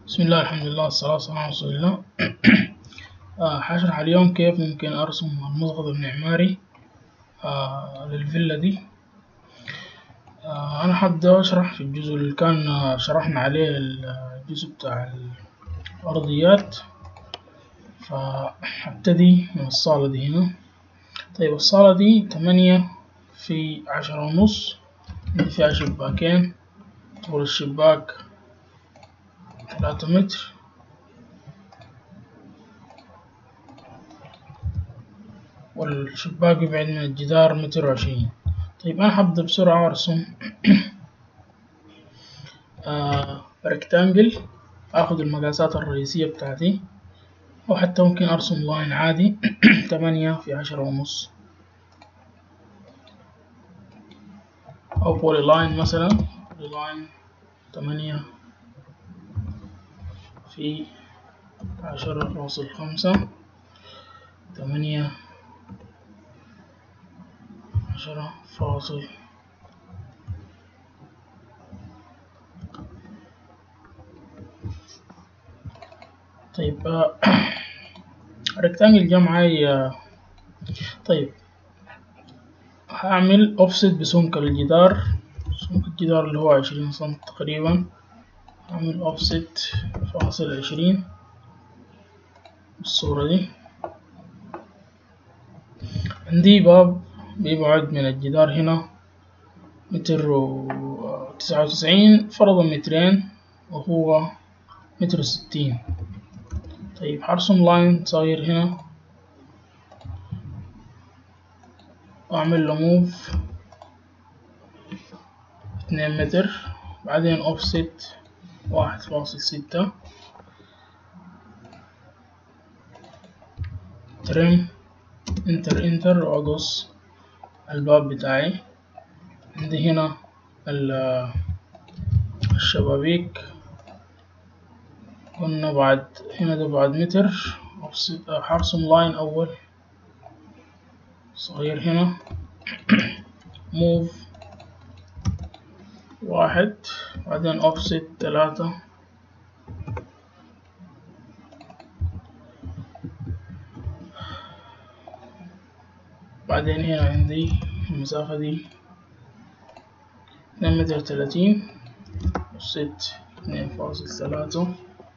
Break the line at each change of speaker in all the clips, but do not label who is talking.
بسم الله الحمد لله والصلاة والسلام على رسول الله آه، حشرح اليوم كيف ممكن أرسم المضغط المعماري آه، للفيلا دي آه، أنا حبدأ أشرح في الجزء اللي كان آه، شرحنا عليه الجزء بتاع الأرضيات فهبتدي من الصالة دي هنا طيب الصالة دي تمانية في عشرة ونص عندي فيها شباكين طول الشباك ثلاثة متر والشباك يبعد من الجدار متر وعشرين طيب أنا حبدأ بسرعة أرسم آه ريكتانجل أخذ المقاسات الرئيسية بتاعتي أو حتى ممكن أرسم لاين عادي تمانية في عشرة ونص أو بولي لاين مثلا بولي لاين تمانية في عشرة فاصل خمسة تمانية عشرة فاصل طيب ريكتانجل جا معاي طيب هعمل اوفست بسمك الجدار سمك الجدار اللي هو عشرين سنت تقريبا هعمل اوفست فاصل عشرين بالصورة دي عندي باب بيبعد من الجدار هنا متر وتسعة وتسعين فرضا مترين وهو متر وستين طيب هرسم لاين صغير هنا وأعمل له موف اتنين متر بعدين اوفست واحد فاصل ستة ترم انتر انتر وأقص الباب بتاعي عندي هنا الشبابيك قلنا بعد هنا ده بعد متر هرسم لاين أول صغير هنا موف واحد بعدين اوفست تلاتة بعدين هنا عندي المسافة دي اتنين متر تلاتين اوفست اتنين فاصل ثلاثة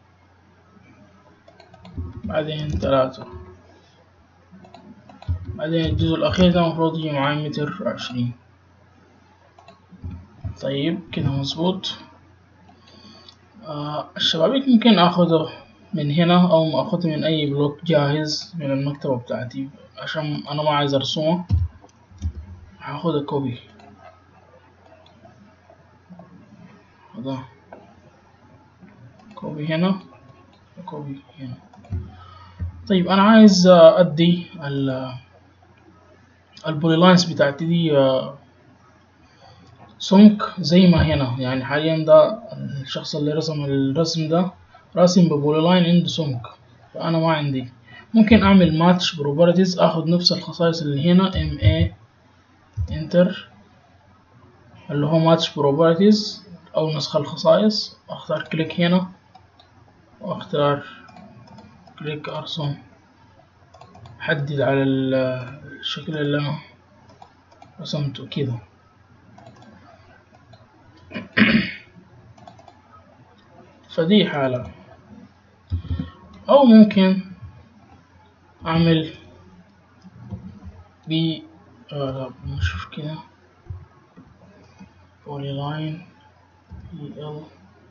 بعدين تلاتة بعدين الجزء الأخير ده المفروض يجي معاي متر عشرين طيب كده مظبوط آه الشبابيك ممكن اخده من هنا او اخده من اي بلوك جاهز من المكتبة بتاعتي عشان انا ما عايز ارسمه هاخدها كوبي هذا كوبي هنا كوبي هنا طيب انا عايز ادي البولي لاينز بتاعتي دي سمك زي ما هنا يعني حاليا ده الشخص اللي رسم الرسم ده راسم ببولي لاين عنده سمك فأنا ما عندي ممكن أعمل ماتش بروبرتيز أخد نفس الخصائص اللي هنا ام اي انتر اللي هو ماتش بروبرتيز أو نسخ الخصائص أختار كليك هنا وأختار كليك أرسم حدد على الشكل اللي أنا رسمته كده فدي حالة أو ممكن أعمل ب آه نشوف كده بولي لاين بي ال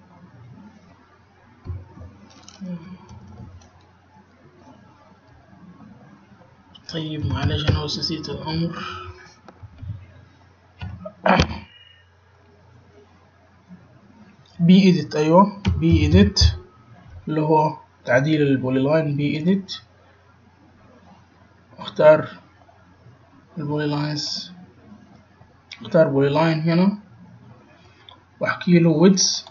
طيب معلش أنا نسيت الأمر بي إيديت أيوة بي إيديت اللي هو تعديل البولي لاين بي إيديت اختار البولي لاينز اختار بولي لاين هنا واحكي له ويدز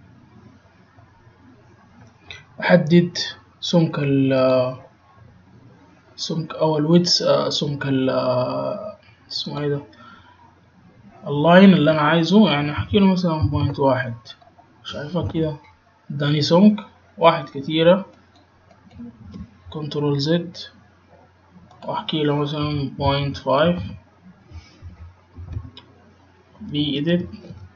احدد سمك ال سمك او الويدز سمك ال اسمه ايه ده اللاين اللي انا عايزه يعني احكي له مثلا بوينت واحد شايفة كده اداني سمك واحد كتيرة كنترول زد واحكي له مثلا بوينت فايف بي اديت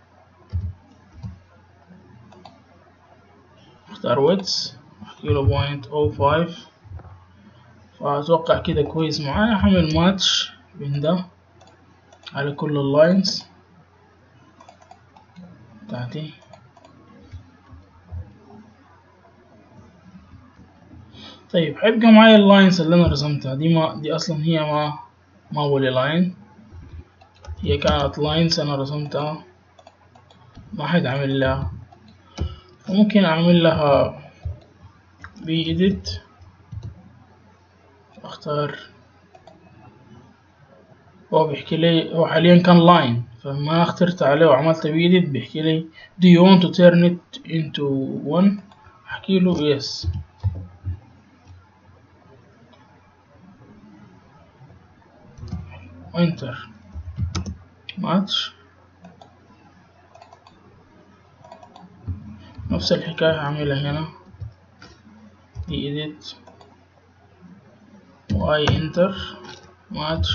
اختار ويتس احكي له بوينت او فايف فأتوقع كده كويس معايا هعمل ماتش بين ده على كل اللاينز بتاعتي طيب هيبقى معايا اللاينز اللي انا رسمتها دي ما دي اصلا هي ما ما بولي لاين هي كانت لاينز انا رسمتها ما حيتعمل لها وممكن اعمل لها بي edit اختار هو بيحكي لي هو حاليا كان لاين فما اخترت عليه وعملت بي edit بيحكي لي do you want to turn it into one احكي له yes enter match نفس الحكاية هعملها هنا دي edit y enter match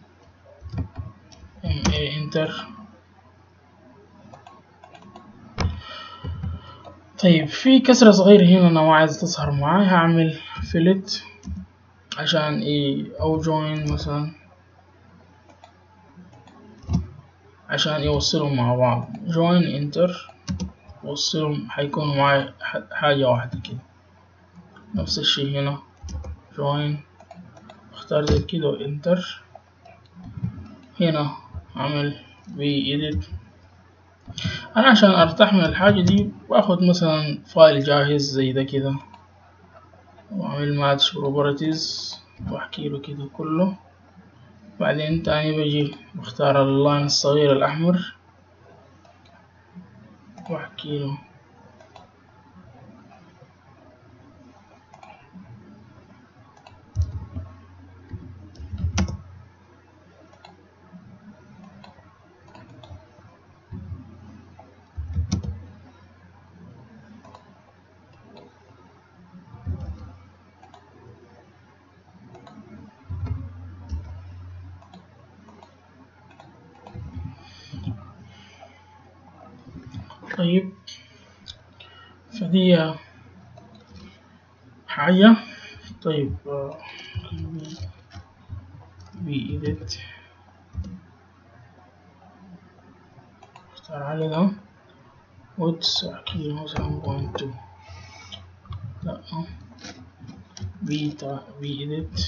ma enter طيب في كسرة صغيرة هنا أنا ما عايز تظهر معاي هعمل فيلت عشان ايه أو join مثلا عشان يوصلهم مع بعض join enter وصلهم حيكونوا معاي حاجة واحدة كده نفس الشي هنا join اختار زي كده وانتر هنا اعمل بي edit انا عشان ارتاح من الحاجة دي باخد مثلا فايل جاهز زي ده كده واعمل ماتش بروبرتيز واحكي له كده كله بعدين تاني بجي بختار اللاين الصغير الأحمر واحكي له طيب فدي حاجة طيب بي edit اختار على ده واتس احكي مثلا بوينت تو لا بيتا بي edit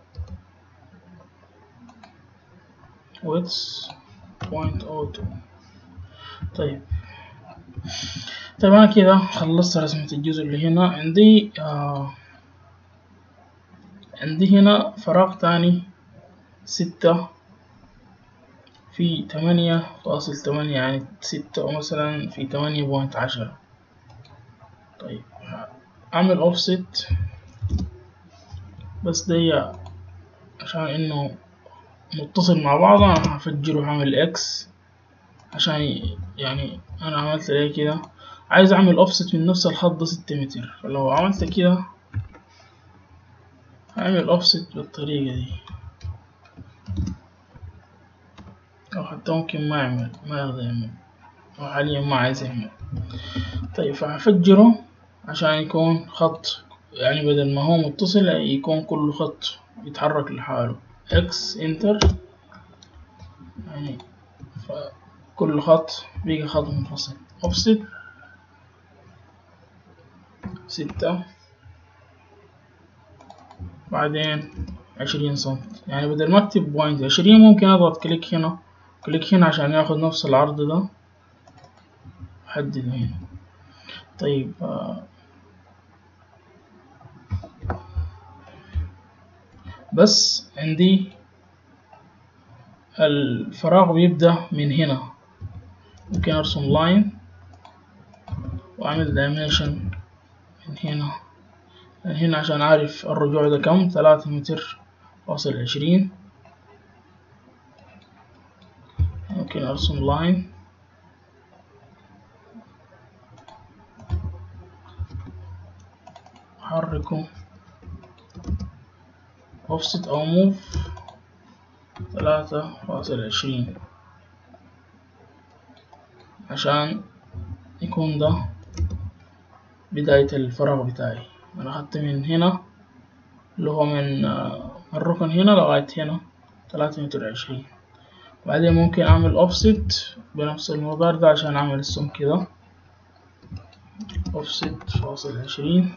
واتس بوينت او تو طيب طيب أنا كده خلصت رسمة الجزء اللي هنا عندي آه عندي هنا فراغ تاني ستة في تمانية فاصل تمانية يعني ستة مثلا في تمانية بوينت عشرة طيب أعمل أوفست بس دي عشان إنه متصل مع بعض أنا هفجره هعمل إكس عشان يعني انا عملت ليه كده عايز اعمل اوفست من نفس الخط ده ستة متر فلو عملت كده هعمل اوفست بالطريقة دي او حتى ممكن ما يعمل ما يرضى يعمل او حاليا ما عايز يعمل طيب فهفجره عشان يكون خط يعني بدل ما هو متصل يكون كل خط يتحرك لحاله اكس انتر يعني ف كل خط بيجي خط منفصل offset ستة بعدين عشرين سنت يعني بدل ما اكتب بوينت عشرين ممكن اضغط كليك هنا كليك هنا عشان ياخد نفس العرض ده حدد هنا طيب بس عندي الفراغ بيبدأ من هنا ممكن ارسم لاين واعمل دايمنشن من هنا من هنا عشان اعرف الرجوع ده كم ثلاثة متر فاصل عشرين ممكن ارسم لاين أحركه offset أو move ثلاثة فاصل عشرين عشان يكون ده بداية الفراغ بتاعي أنا أخدت من هنا اللي هو من الركن هنا لغاية هنا ثلاثة متر عشرين بعدين ممكن أعمل offset بنفس المقدار ده عشان أعمل السمك كده offset فاصل عشرين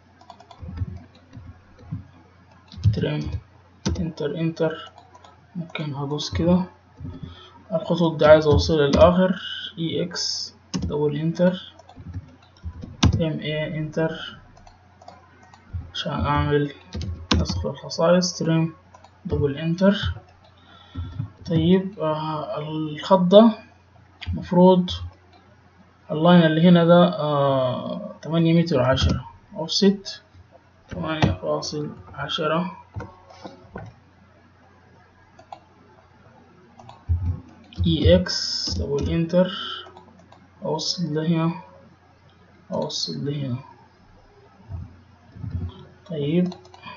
ترم انتر انتر ممكن أدوس كده الخطوط دي عايز أوصلها للآخر اي اكس دبل انتر ام اي انتر عشان أعمل نسخ الخصائص ترم دبل انتر طيب آه الخط ده مفروض اللاين اللي هنا ده آه تمانية متر عشرة اوفست تمانية فاصل عشرة اي اكس دبل انتر اوصل لهنا اوصل لهنا طيب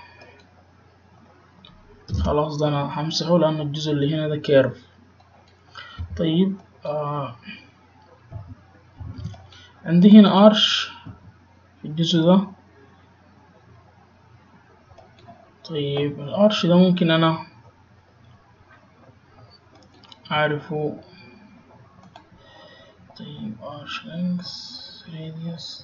خلاص ده انا همسحه لان الجزء اللي هنا ده كيرف طيب آه عندي هنا ارش في الجزء ده طيب الارش ده ممكن انا اعرفه طيب arch length radius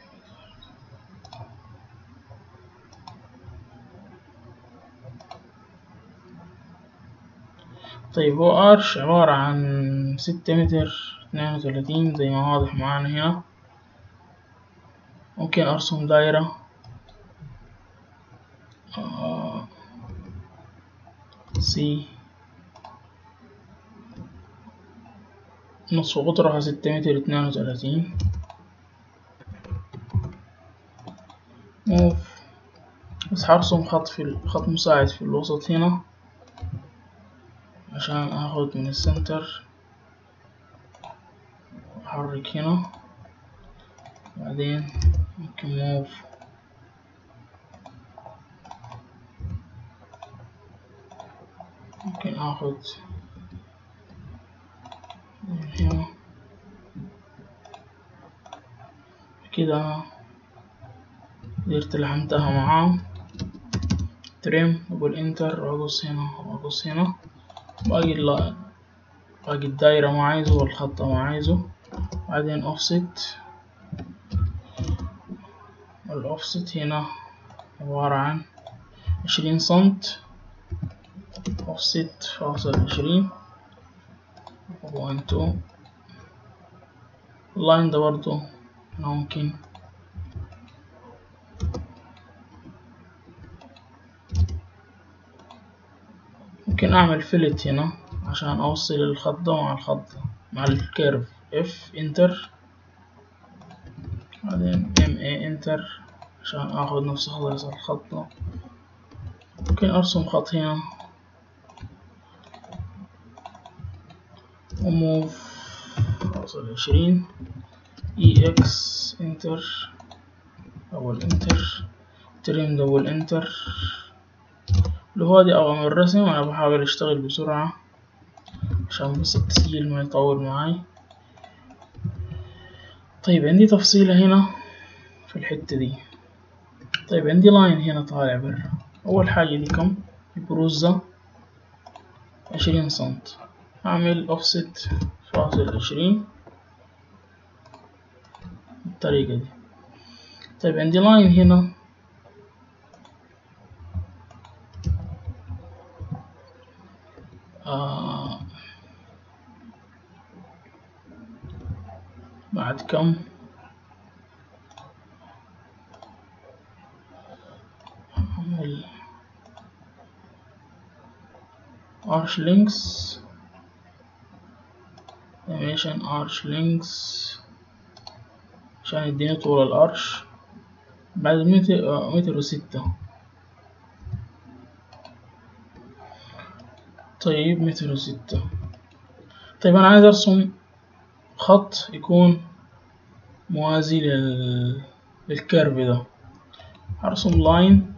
طيب هو ارش عبارة عن ستة متر اثنين وثلاثين زي ما واضح معانا هنا ممكن ارسم دايرة آه سي نصف قطرها ستة متر اثنين وثلاثين موف بس هرسم خط في خط مساعد في الوسط هنا عشان اخد من السنتر احرك هنا بعدين ممكن موف ممكن اخد من هنا كده قدرت لحمتها معاه تريم اقول انتر وادوس هنا وادوس هنا باقي ال باقي الدايرة ما عايزه والخط ما عايزه بعدين اوفست الاوفست هنا عبارة عن عشرين سنت اوفست فاصل عشرين بوينت تو اللاين ده برضو ممكن ممكن اعمل فيلت هنا عشان اوصل الخط ده مع الخط ده مع الكيرف اف انتر بعدين ام اي انتر عشان اخد نفس خصائص الخط ده ممكن ارسم خط هنا وموف فاصل عشرين اي اكس انتر اول انتر تريم دبل انتر لو هذه اوامر الرسم انا بحاول اشتغل بسرعة عشان بس التسجيل ما يطول معاي طيب عندي تفصيلة هنا في الحتة دي طيب عندي لاين هنا طالع برا اول حاجة دي كم البروز ده عشرين سنت اعمل اوفست فاصل عشرين بالطريقة دي طيب عندي لاين هنا آه بعد كم أعمل arch links animation arch links عشان يديني طول الارش بعد متر متر وستة طيب متر وستة طيب أنا عايز أرسم خط يكون موازي لل... للكيرف ده هرسم لاين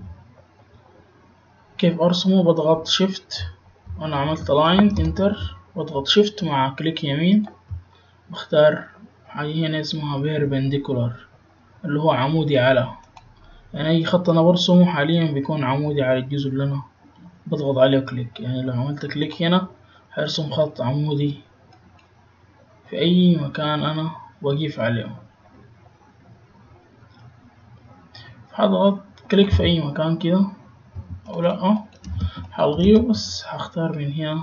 كيف ارسمه بضغط شيفت وانا عملت لاين انتر بضغط شيفت مع كليك يمين بختار حاجة هنا اسمها بيربنديكولار اللي هو عمودي على يعني اي خط انا برسمه حاليا بيكون عمودي على الجزء اللي انا بضغط عليه كليك يعني لو عملت كليك هنا هرسم خط عمودي في اي مكان انا واقف عليه هضغط كليك في اي مكان كده او لا هلغيه بس هختار من هنا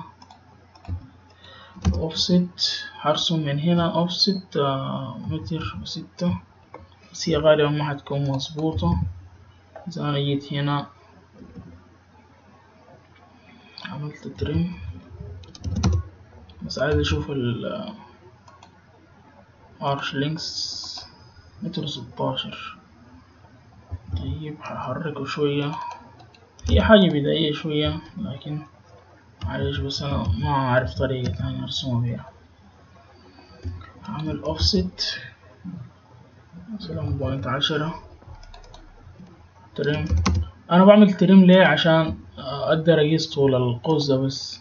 اوفست هرسم من هنا اوفست متر وستة بس هي غالبا ما هتكون مظبوطة إذا أنا جيت هنا عملت تريم بس عايز أشوف ال ارش لينكس متر ستاشر طيب هحركه شوية هي حاجة بدائية شوية لكن معلش بس أنا ما أعرف طريقة تانية أرسمها بيها هعمل offset مثلا بوينت عشرة تريم أنا بعمل تريم ليه عشان أقدر أقيس طول القوس ده بس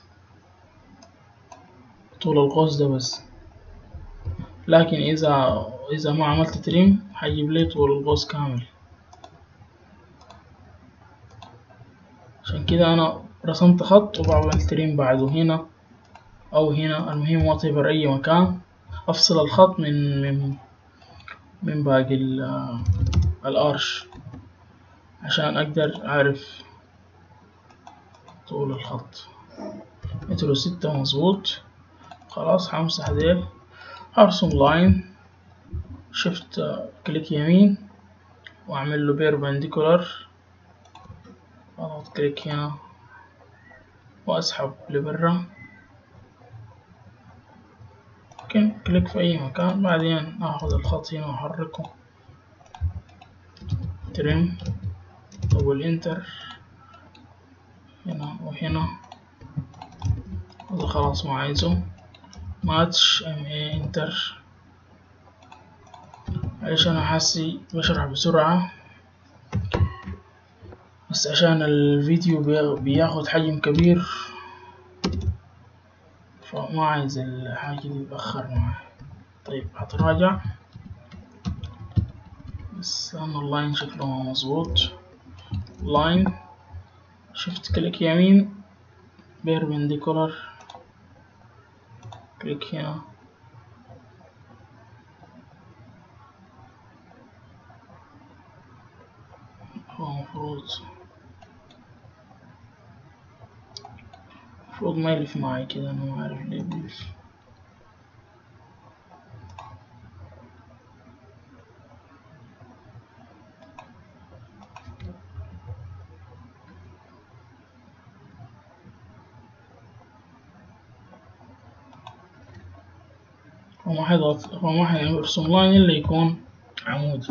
طول القوس ده بس لكن إذا إذا ما عملت تريم هيجيب لي طول القوس كامل عشان كده أنا رسمت خط وبعمل تريم بعده هنا أو هنا المهم واتيفر أي مكان أفصل الخط من من من باقي الأرش عشان أقدر أعرف طول الخط متر وستة مظبوط خلاص همسح ديل هرسم لاين شفت كليك يمين وأعمل له بيربنديكولار أضغط كليك هنا وأسحب لبرا ممكن كليك في أي مكان بعدين أخذ الخط هنا وأحركه ترم دبل انتر هنا وهنا هذا خلاص ما عايزه ماتش ام اي انتر معلش انا حاسي بشرح بسرعة بس عشان الفيديو بياخد حجم كبير فما عايز الحاجة دي تتأخر معي طيب هتراجع بس أنا اللاين شكله مظبوط لاين شفت كليك يمين بيربنديكولار كليك هنا هو مفروض مفروض ما يلف معي كده أنا ما عارف ليه بيلف هو ما حيضغط هو ما حيرسم لاين إلا يكون عمود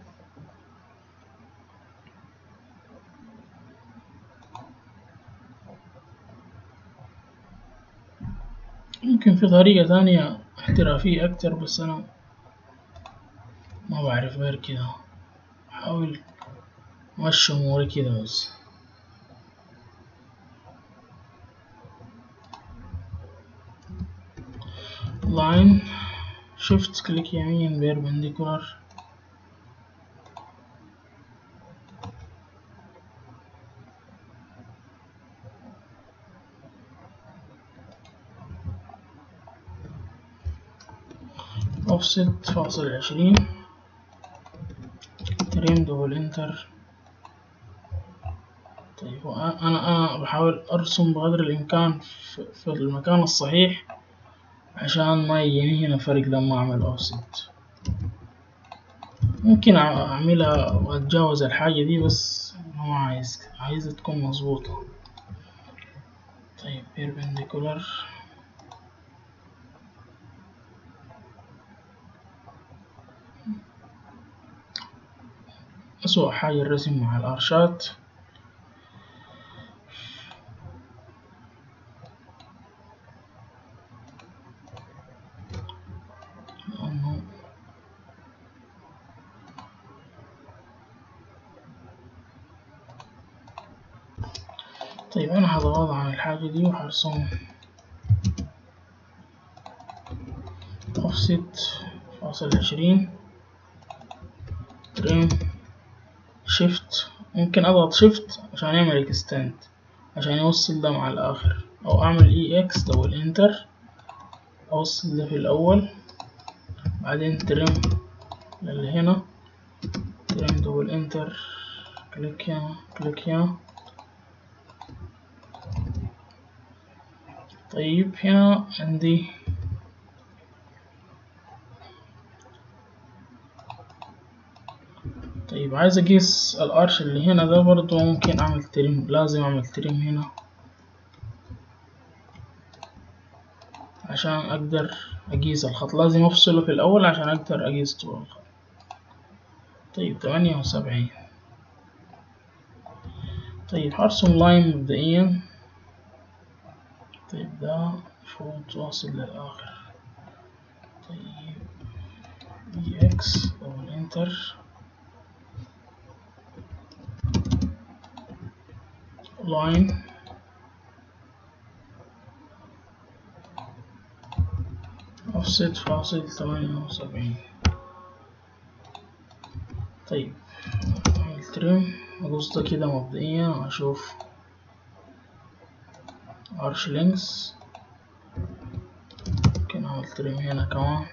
ممكن في طريقة تانية احترافية أكتر بس أنا ما بعرف غير كده أحاول أمشي أموري كده بس لاين شيفت كليك يمين بيربنديكولار اوفست فاصل عشرين تريم دبل انتر طيب انا انا بحاول ارسم بقدر الامكان في المكان الصحيح عشان ما يجيني هنا فرق لما اعمل اوفست ممكن اعملها واتجاوز الحاجة دي بس ما عايز عايزة تكون مظبوطة طيب بيربنديكولار أسوأ حاجة الرسم مع الأرشات طيب انا هتغاضى عن الحاجة دي وهرسم اوفست فاصل عشرين تريم شيفت ممكن اضغط شيفت عشان يعمل اكستند عشان يوصل ده مع الاخر او اعمل اي اكس دبل انتر اوصل ده في الاول بعدين تريم للي هنا تريم دبل انتر كليك هنا كليك هنا طيب هنا عندي طيب عايز اقيس الارش اللي هنا ده برضو ممكن اعمل تريم لازم اعمل تريم هنا عشان اقدر اقيس الخط لازم افصله في الاول عشان اقدر اقيس طول الخط طيب تمانية وسبعين طيب هرسم لاين مبدئيا طيب ده المفروض واصل للآخر طيب اي اكس دبل انتر لاين offset فاصل ثمانية وسبعين طيب أعمل تريم أقص ده كده مبدئيا أشوف arch length ممكن أعمل تريم هنا كمان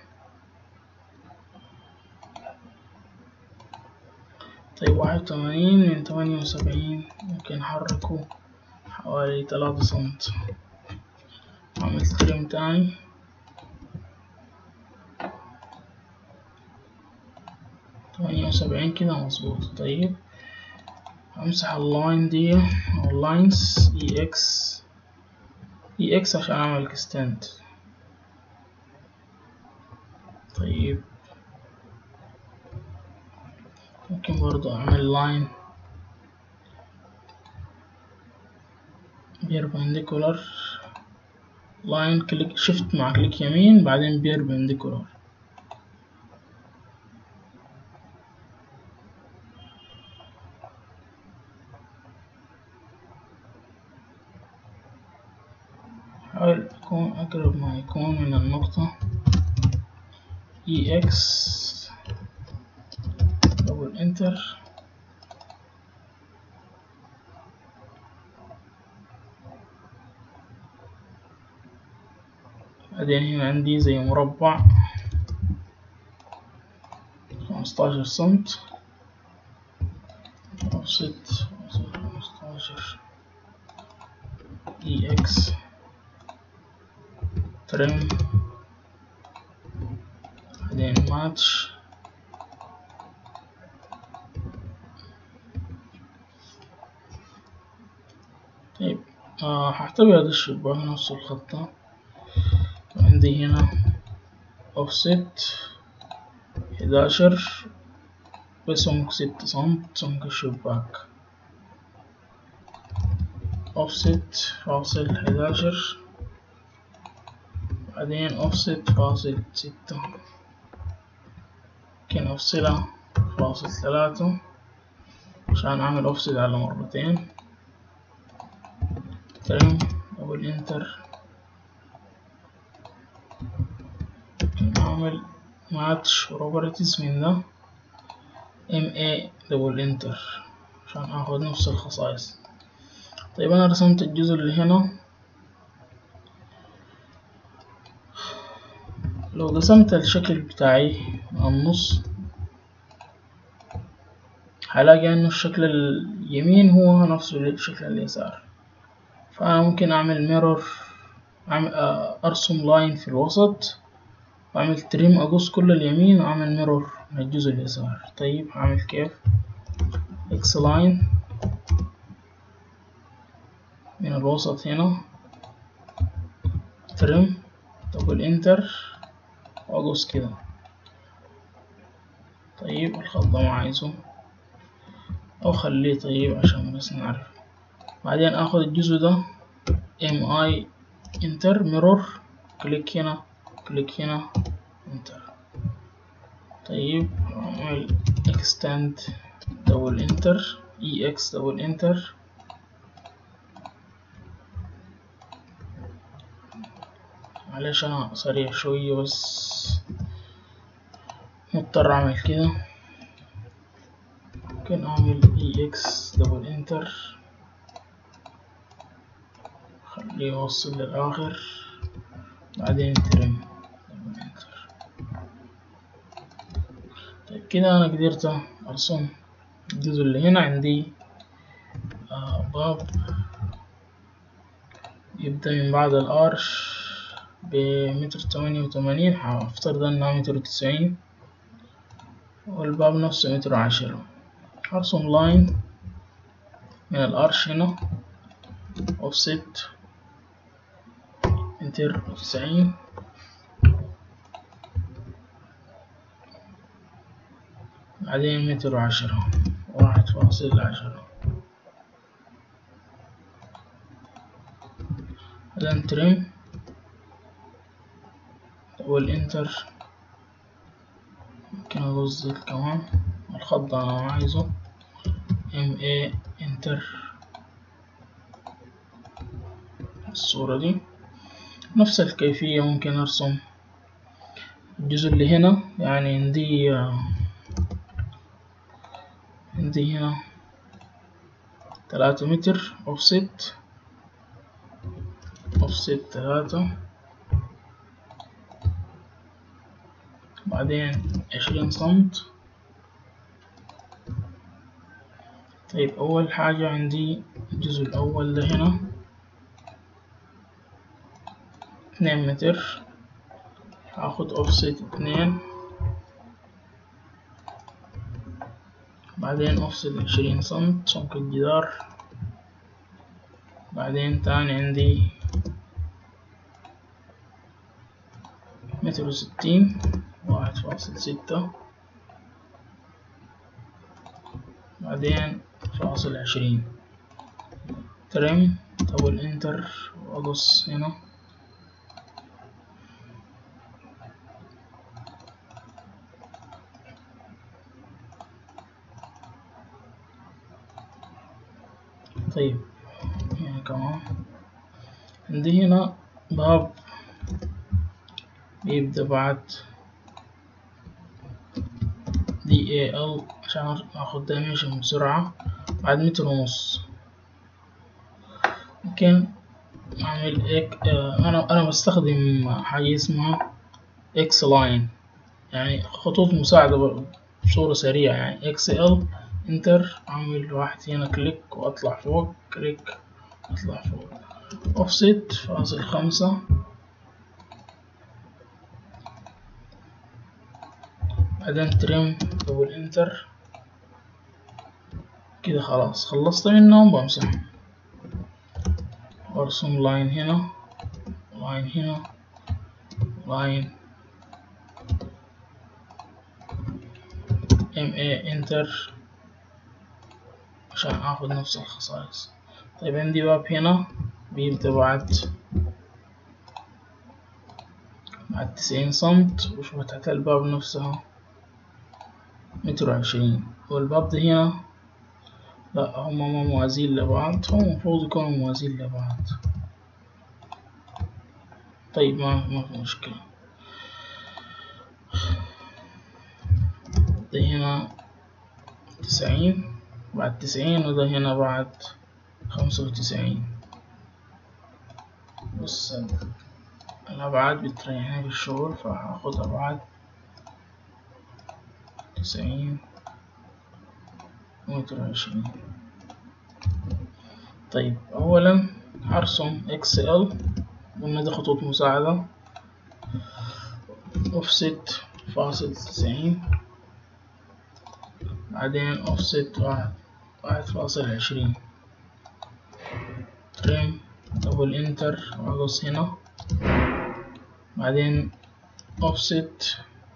طيب واحد وثمانين من ثمانية وسبعين ممكن أحركه حوالي ثلاثة سنت أعمل تريم تاني ثمانية وسبعين كده مظبوط طيب امسح اللاين دي او اللاينز اي اكس اي اكس عشان اعمل اكستند طيب ممكن برضو اعمل لاين بيربنديكولار لاين كليك شيفت مع كليك يمين بعدين بيربنديكولار حاول أكون أقرب ما يكون من النقطة EX دبل انتر بعدين هنا عندي زي مربع خمستاشر سنت أوفست خمستاشر EX ترم بعدين ماتش طيب آه هحتوي هذا الشباك نفس الخطة عندي هنا offset حداشر بسمك ستة سنت سمك الشباك offset فاصل حداشر بعدين offset فاصل ستة ممكن أفصلها فاصل ثلاثة عشان أعمل offset على مرتين ترم دبل انتر أعمل ماتش بروبرتيز من ده ام اي دبل انتر عشان اخد نفس الخصائص طيب انا رسمت الجزء اللي هنا لو قسمت الشكل بتاعي النص هلاقي انه الشكل اليمين هو نفسه الشكل اليسار فانا ممكن اعمل ميرور أعمل ارسم لاين في الوسط واعمل تريم اقص كل اليمين واعمل ميرور من الجزء اليسار طيب هعمل كيف اكس لاين من الوسط هنا تريم دبل انتر واقص كده طيب الخط ده ما عايزه او خليه طيب عشان بس نعرف بعدين اخد الجزء ده ام اي انتر ميرور كليك هنا كليك هنا انتر طيب اعمل extend دبل انتر اي اكس دبل انتر معلش انا سريع شوية بس مضطر اعمل كده ممكن اعمل اي اكس دبل انتر خليه يوصل للاخر بعدين ترم دبل انتر طيب كده انا قدرت ارسم الجزء اللي هنا عندي آه باب يبدأ من بعد الارش بمتر تمانية وتمانين هفترض انها متر وتسعين والباب نفسه متر وعشرة هرسم لاين من الارش هنا اوفست متر وتسعين بعدين متر وعشرة واحد فاصل عشرة بعدين ترم والانتر ممكن أوزل كمان الخط ده أنا عايزه ام اي انتر الصورة دي نفس الكيفية ممكن أرسم الجزء اللي هنا يعني عندي عندي هنا تلاتة متر اوفست اوفست تلاتة بعدين عشرين سنت طيب أول حاجة عندي الجزء الأول ده هنا اتنين متر هاخد اوفست اتنين بعدين أفصل عشرين سنت سمك الجدار بعدين تاني عندي متر وستين واحد فاصل ستة بعدين فاصل عشرين ترم دبل انتر وأقص هنا طيب هنا كمان عندي هنا باب بيبدأ بعد دي اي ال عشان اخد دايمنشن بسرعة بعد متر ونص ممكن اعمل اك انا انا بستخدم حاجة اسمها اكس لاين يعني خطوط مساعدة بصورة سريعة يعني اكس ال انتر اعمل واحد هنا كليك واطلع فوق كليك اطلع فوق اوفست فاصل خمسة بعدين ترم دبل انتر كده خلاص خلصت منهم بمسح وارسم لاين هنا لاين هنا لاين ام اي انتر عشان اخذ نفس الخصائص طيب عندي باب هنا بيبدأ بعد بعد تسعين سنت وفتحة الباب نفسها متر وعشرين والباب ده هنا لا هما ما موازين لبعض هم المفروض يكونوا موازين لبعض طيب ما ما في مشكلة ده هنا تسعين بعد تسعين وده هنا بعد خمسة وتسعين بص الأبعاد بتريحني في الشغل فهاخد أبعاد تسعين متر وعشرين طيب أولا هرسم اكس ال قلنا دي خطوط مساعدة اوفست فاصل تسعين بعدين اوفست واحد واحد فاصل عشرين تريم دبل انتر واقص هنا بعدين اوفست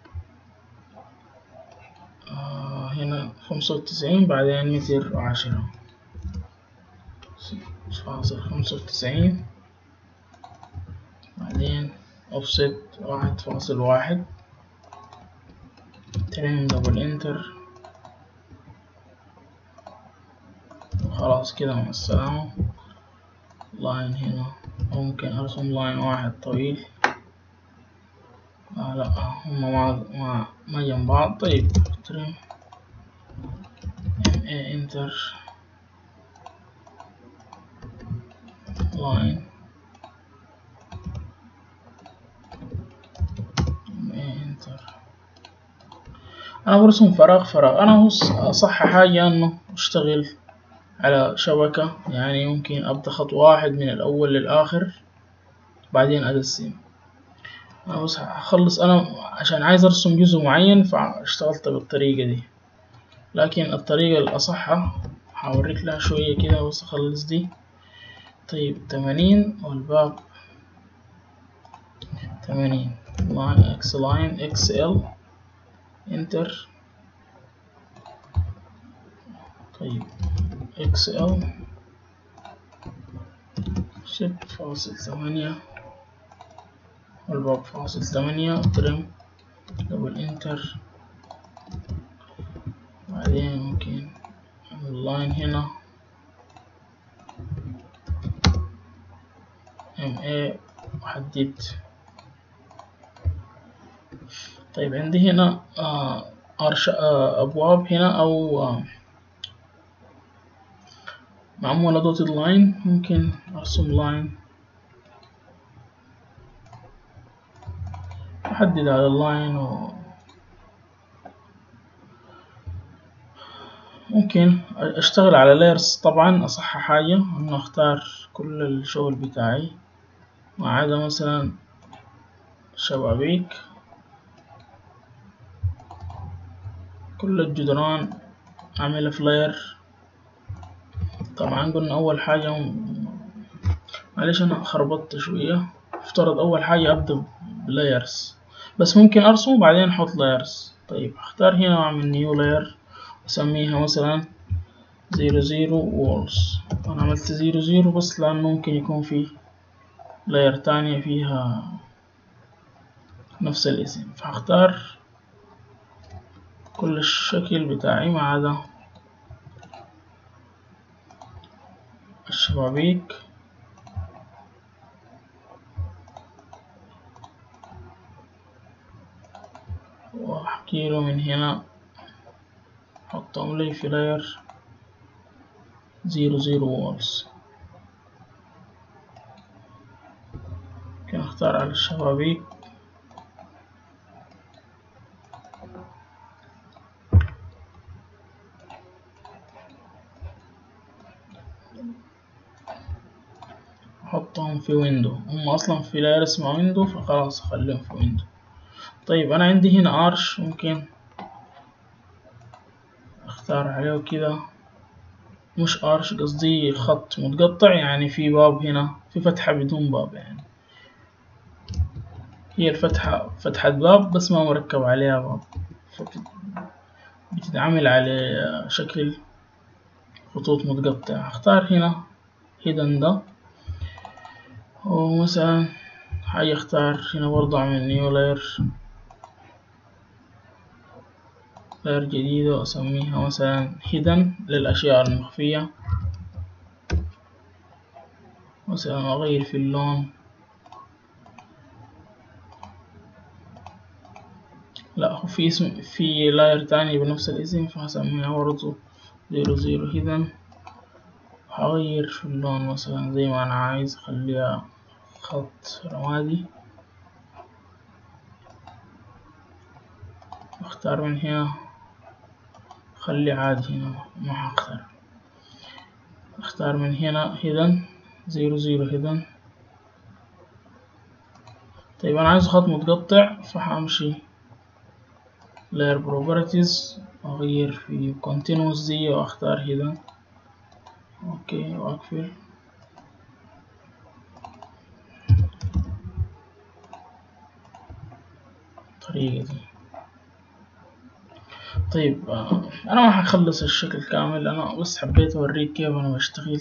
آه هنا خمسة وتسعين بعدين متر وعشرة فاصل خمسة وتسعين بعدين اوفست واحد فاصل واحد تريم دبل انتر خلاص كده مع السلامة لاين هنا ممكن ارسم لاين واحد طويل آه لا هما ما ما ما جنب بعض طيب ترم انتر لاين انتر انا برسم فراغ فراغ انا هو اصح حاجة انه اشتغل على شبكة يعني ممكن ابدأ خط واحد من الاول للاخر بعدين اقسم انا بس هخلص انا عشان عايز ارسم جزء معين فاشتغلت بالطريقة دي لكن الطريقة الاصح هوريك لها شوية كده بس اخلص دي طيب تمانين والباب تمانين لاين اكس لاين اكس ال انتر طيب اكس ال ست فاصل ثمانية والباب فاصل ثمانية ترم دبل انتر بعدين ممكن اعمل لاين هنا ام اي وحدد طيب عندي هنا آه أرش آه أبواب هنا أو آه معمولة دوتد لاين ممكن أرسم لاين أحدد على اللاين و ممكن أشتغل على layers طبعا أصح حاجة إنه أختار كل الشغل بتاعي ما عدا مثلا شبابيك كل الجدران أعملها في لاير طبعا قلنا أول حاجة معلش أنا خربطت شوية افترض أول حاجة أبدأ بلايرز بس ممكن أرسم وبعدين أحط لايرز طيب أختار هنا وأعمل نيو لاير أسميها مثلا زيرو زيرو وولز أنا عملت زيرو زيرو بس لأنه ممكن يكون في لاير تانية فيها نفس الاسم فهختار كل الشكل بتاعي ما عدا الشبابيك واحكي له من هنا حطهم لي في لاير زيرو زيرو وولز ممكن اختار على الشبابيك احطهم في ويندو هم اصلا في لاير اسمها ويندو فخلاص اخليهم في ويندو طيب انا عندي هنا ارش ممكن اختار عليه كده مش ارش قصدي خط متقطع يعني في باب هنا في فتحة بدون باب يعني هي الفتحة فتحة باب بس ما مركب عليها باب بتتعمل على شكل خطوط متقطعة اختار هنا هيدن ده ومثلا حاجة اختار هنا برضه اعمل نيو لاير لاير جديدة واسميها مثلا هيدن للأشياء المخفية مثلا اغير في اللون لا هو في اسم في لاير تاني بنفس الاسم فهسميها برضه زيرو زيرو هيدن هغير في اللون مثلا زي ما انا عايز اخليها خط رمادي اختار من هنا خلي عادي هنا ما هختار اختار من هنا هيدن زيرو زيرو هيدن طيب انا عايز خط متقطع فهمشي layer properties اغير في continuous دي واختار هيدن اوكي واقفل الطريقة دي طيب انا ما هخلص الشكل كامل انا بس حبيت اوريك كيف انا بشتغل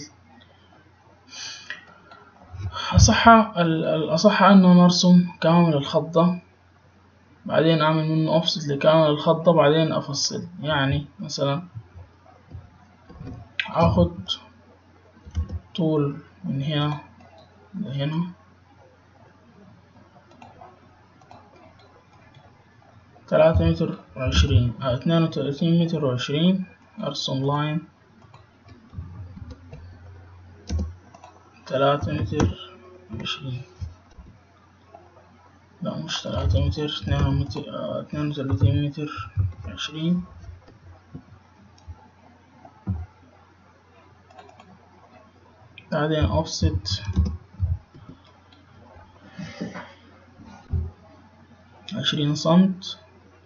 اصح الاصح انه نرسم كامل الخط ده بعدين اعمل منه اوفست لكامل الخط ده بعدين افصل يعني مثلا اخد طول من هنا لهنا تلاتة متر وعشرين آه اثنين وتلاتين متر وعشرين أرسم لاين تلاتة متر وعشرين لا مش تلاتة متر اثنين متر آه اثنين وتلاتين متر عشرين بعدين offset عشرين سنت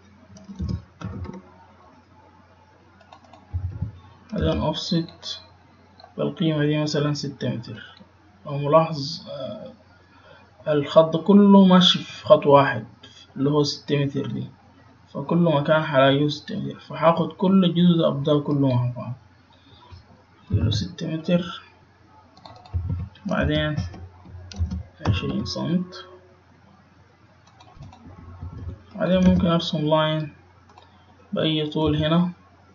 بعدين offset بالقيمة دي مثلا ستة متر لو ملاحظ آه الخط كله ماشي في خط واحد اللي هو ستة متر دي فكل مكان حلاقيه ستة متر فحاخد كل جزء أبدأ كله مع بعض كيلو ستة متر بعدين عشرين سنت بعدين ممكن أرسم لاين بأي طول هنا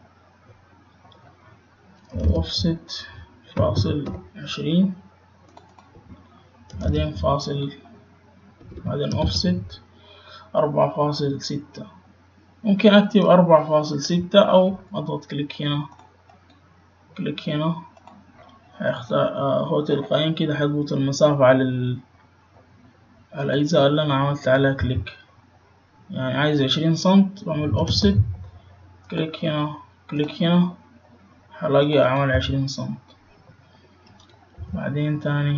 وأوفست فاصل عشرين بعدين فاصل بعدين أوفست أربعة فاصل ستة ممكن أكتب أربعة فاصل ستة أو أضغط كليك هنا كليك هنا هيختار آه هو تلقائيا كده هيضبط المسافة على ال... على الأجزاء اللي أنا عملت عليها كليك يعني عايز عشرين سنت بعمل أوفست كليك هنا كليك هنا هلاقي عمل عشرين سنت بعدين تاني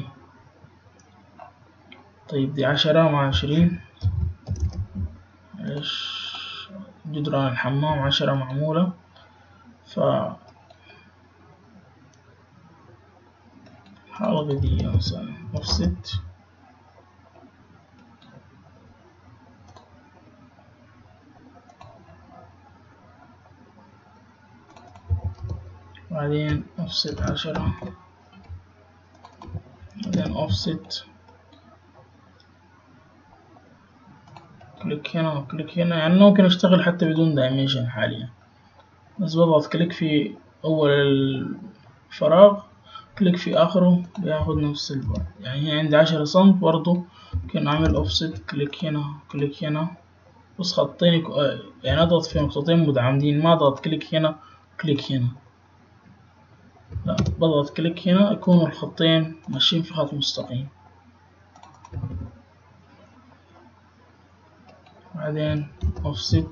طيب دي عشرة مع عشرين معلش جدران الحمام عشرة معمولة ف حلقة دي مثلا offset بعدين offset عشرة بعدين offset كليك هنا وكليك هنا يعني ممكن اشتغل حتى بدون دايمنشن حاليا بس بضغط كليك في اول الفراغ كليك في اخره بياخد نفس البعد يعني هنا عندي عشرة سنت برضو ممكن اعمل اوفست كليك هنا كليك هنا بس خطين يعني اضغط في نقطتين متعامدين ما اضغط كليك هنا كليك هنا لا بضغط كليك هنا يكونوا الخطين ماشيين في خط مستقيم بعدين offset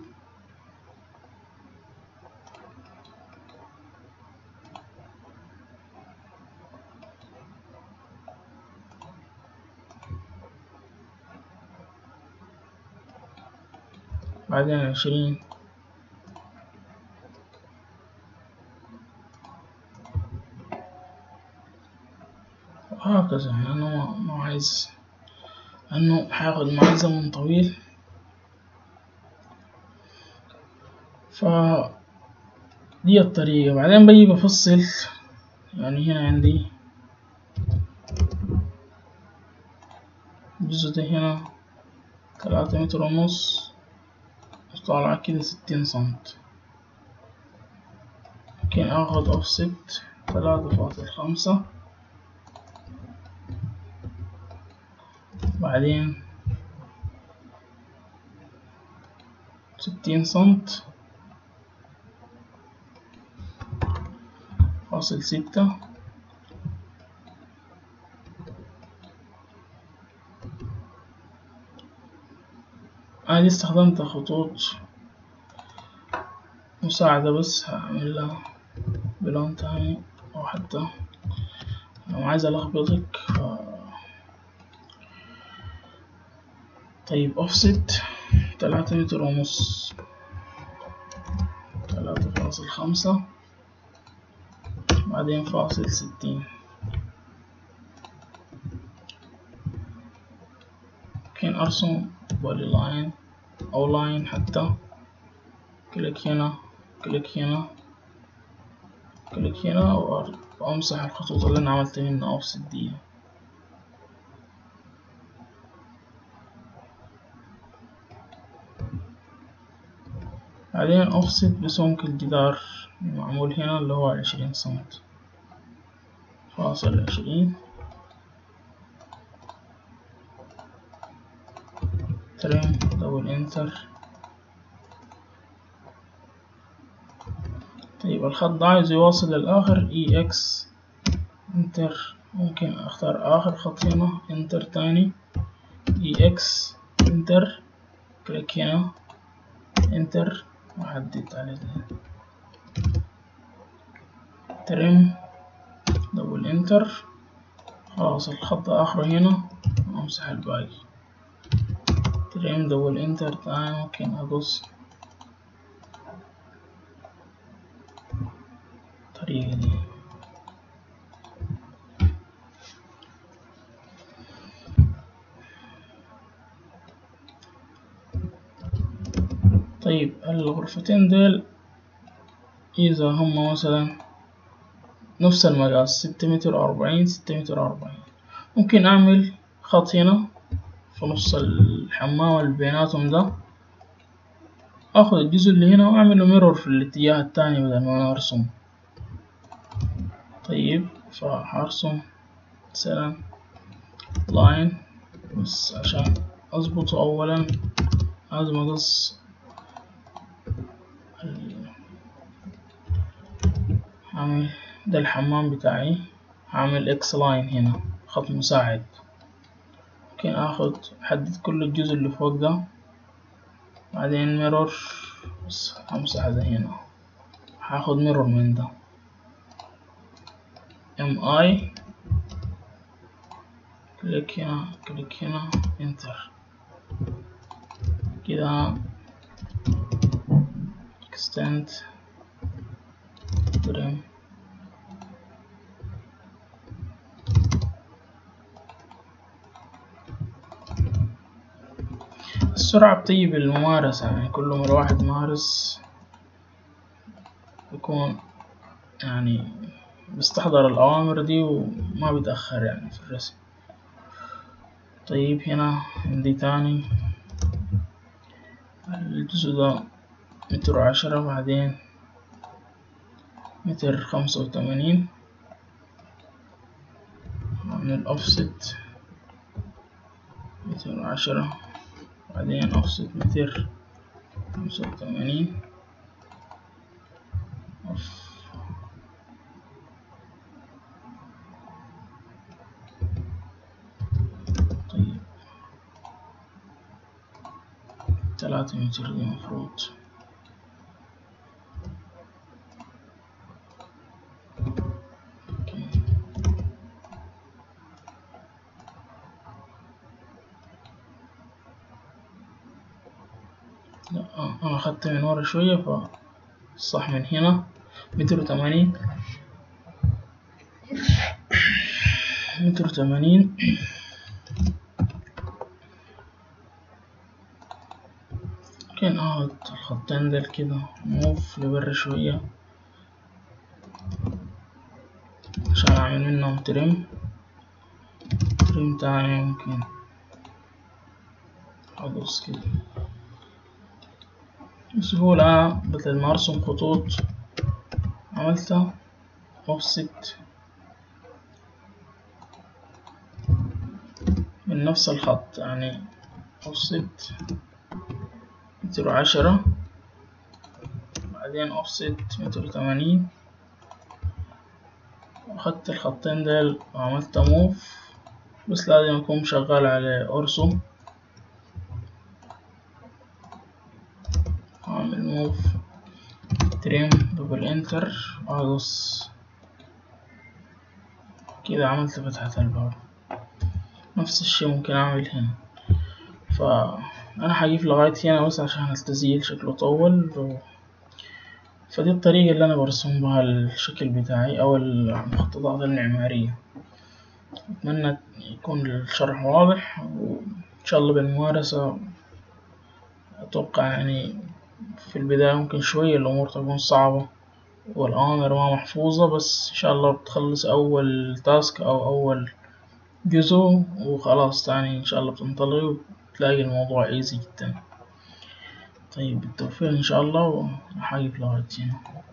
بعدين عشرين وهكذا يعني أنا ما عايز لأنه هياخد معاي زمن طويل ف دي الطريقة بعدين بجي بفصل يعني هنا عندي الجزء ده هنا تلاتة متر ونص طالع كده ستين سنت ممكن اخد اوفست تلاتة فاصل خمسة بعدين ستين سنت فاصل ستة أنا استخدمت خطوط مساعدة بس هعملها بلون تاني أو حتى لو عايز ألخبطك ف... طيب أوفست تلاتة متر ونص تلاتة فاصل خمسة بعدين فاصل ستين ممكن أرسم بولي لاين أو لاين حتى كليك هنا كليك هنا كليك هنا وأمسح الخطوط اللي أنا عملت منها أوفست دي بعدين أوفست بسمك الجدار المعمول هنا اللي هو عشرين سنت فاصل عشرين ترم دبل انتر طيب الخط ده عايز يواصل للآخر اي اكس انتر ممكن اختار آخر خط هنا انتر تاني اي اكس انتر كليك هنا انتر وحدد على ده ترم دبل انتر خلاص الخط آخره هنا وامسح الباقي ترم دبل انتر تاني ممكن اقص الطريقة دي طيب الغرفتين دول إذا هما مثلا نفس المقاس ستة متر أربعين ستة متر أربعين ممكن أعمل خط هنا في نص الحمام اللي بيناتهم ده أخذ الجزء اللي هنا وأعمله ميرور في الاتجاه التاني بدل ما أنا أرسم طيب فهرسم مثلا لاين بس عشان أظبطه أولا لازم أقص هعمل ده الحمام بتاعي هعمل اكس لاين هنا خط مساعد ممكن اخد احدد كل الجزء اللي فوق ده بعدين ميرور بس همسح ده هنا هاخد ميرور من ده ام اي كليك هنا كليك هنا انتر كده extend trim السرعة بتيجي بالممارسة يعني كل ما الواحد مارس يكون يعني بيستحضر الأوامر دي وما بيتأخر يعني في الرسم طيب هنا عندي تاني الجزء ده متر وعشرة بعدين متر خمسة وتمانين أعمل أوفست متر وعشرة بعدين أوفست متر خمسة وتمانين أوف طيب تلاتة متر دي مفروض لا أنا أخدت من ورا شوية فالصح من هنا متر وتمانين متر وتمانين ممكن أخد الخطين دول كده موف لبر شوية عشان أعمل منهم ترم ترم تاني ممكن أقص كده بسهولة بدل ما أرسم خطوط عملتها أوفست من نفس الخط يعني أوفست متر وعشرة بعدين أوفست متر وتمانين أخدت الخطين دول وعملت موف بس لازم أكون شغال على أرسم أعمل موف تريم دبل انتر وأقص كده عملت فتحة الباب نفس الشي ممكن أعمل هنا فأنا هجيب لغاية هنا بس عشان التسجيل شكله طول ف... فدي الطريقة اللي أنا برسم بها الشكل بتاعي أو المخططات المعمارية أتمنى يكون الشرح واضح وإن شاء الله بالممارسة أتوقع يعني في البداية ممكن شوية الأمور تكون صعبة والأوامر ما محفوظة بس إن شاء الله بتخلص أول تاسك أو أول جزء وخلاص تاني إن شاء الله بتنطلق وتلاقي الموضوع إيزي جدا طيب بالتوفيق إن شاء الله وحاجب لغاية هنا